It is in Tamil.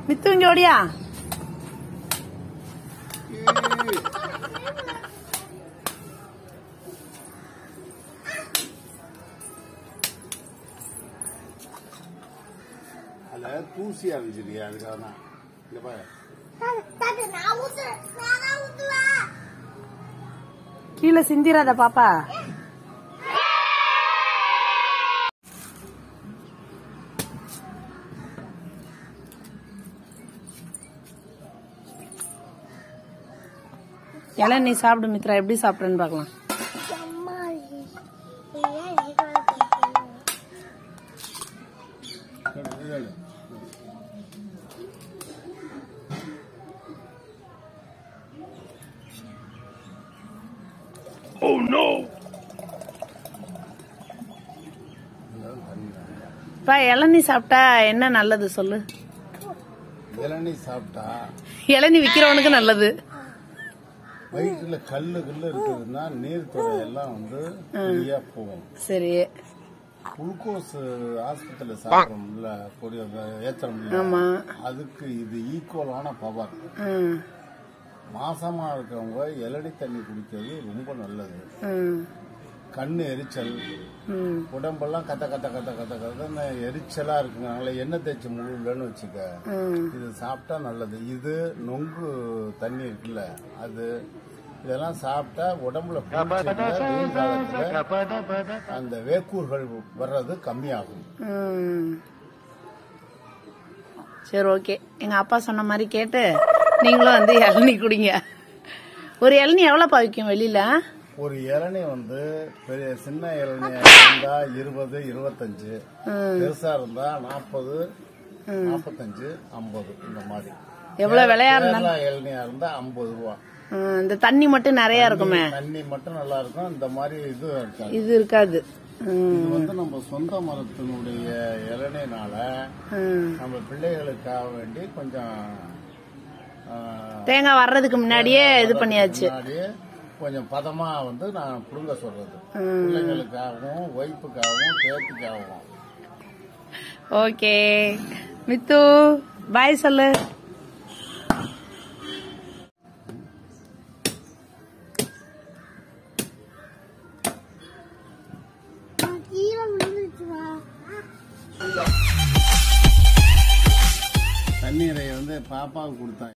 மித்து இங்க ஓடியா அதுல தூசியா இருந்துச்சு அதுக்காக தான் இங்க பாரு கீழே சிந்திராத பாப்பா இளநீ சாப்பிடு மித்ரா எப்படி சாப்பிடுன்னு பார்க்கலாம் கேளு. இதெல்லாம் தண்ணி தான். பா இளநீ சாப்பிட்டா என்ன நல்லது சொல்லு இளநீ சாப்பிட்டா இளநீ விக்கிறவனுக்கு நல்லது வயிற்றுல கல்லு கல்லு இருக்குதுன்னா நீர் துறை எல்லாம் வந்து ஃப்ரீயா போகும் சரி குளுக்கோஸ் ஆஸ்பத்திரியில சாப்பிடுறோம்ல பொடி ஏத்துறோம்ல ஆமா அதுக்கு இது ஈக்குவலான பவர் ம், மாசமா இருக்கவங்க இளநீ தண்ணி குடிக்கிறது ரொம்ப நல்லது ம், கண்ணு எரிச்சல் ம், உடம்பெல்லாம் கத்த கத்த கத்த கத்த கத்தன்னு எரிச்சலா இருக்குனால எண்ணெய் தேய்ச்சி முழுலன்னு வச்சுக்க ம். இது சாப்பிட்டா நல்லது இது நொங்கு தண்ணி இருக்குல்ல அது இதெல்லாம் சாப்பிட்டா உடம்புல குளிர்ச்சியில வெயில் காலத்துல அந்த வேக்கூர்கள் வர்றது கம்மியாகும் ம். சரி ஓகே எங்க அப்பா சொன்ன மாதிரி கேட்டு நீங்களும் வந்து இளநீ குடிங்க ஒரு இளநீ எவ்வளவு பாவிக்கும் வெளியில ஒரு இளநீ வந்து பெரிய சின்ன இளநீ இருந்தா இருபது இருபத்தஞ்சு பெருசா இருந்தா நாற்பது நாற்பத்தஞ்சு ஐம்பது இந்த மாதிரி எவ்வளவு விலையா இருந்தா கேரளா இளநியா இருந்தா ஐம்பது ரூபா ம், இந்த தண்ணி மட்டும் நிறைய இருக்குமே தண்ணி மட்டும் நல்லா இருக்கும் இந்த மாதிரி இது இருக்காது இது இருக்காது ம், இது வந்து நம்ம சொந்த மரத்தினுடைய இளநினால ம். நம்ம பிள்ளைகளுக்காக வேண்டி கொஞ்சம் ஆ, தேங்காய் வர்றதுக்கு முன்னாடியே இது பண்ணியாச்சு முன்னாடியே கொஞ்சம் பதமா வந்து நான் புடுங்க சொல்றது பிள்ளைங்களுக்காகவும் ஒய்ஃபுக்காகவும் பேத்திக்காகவும் ஓகே மித்து பாய் சொல்லு தண்ணீரை வந்து பாப்பாவுக்கு கொடுத்தேன்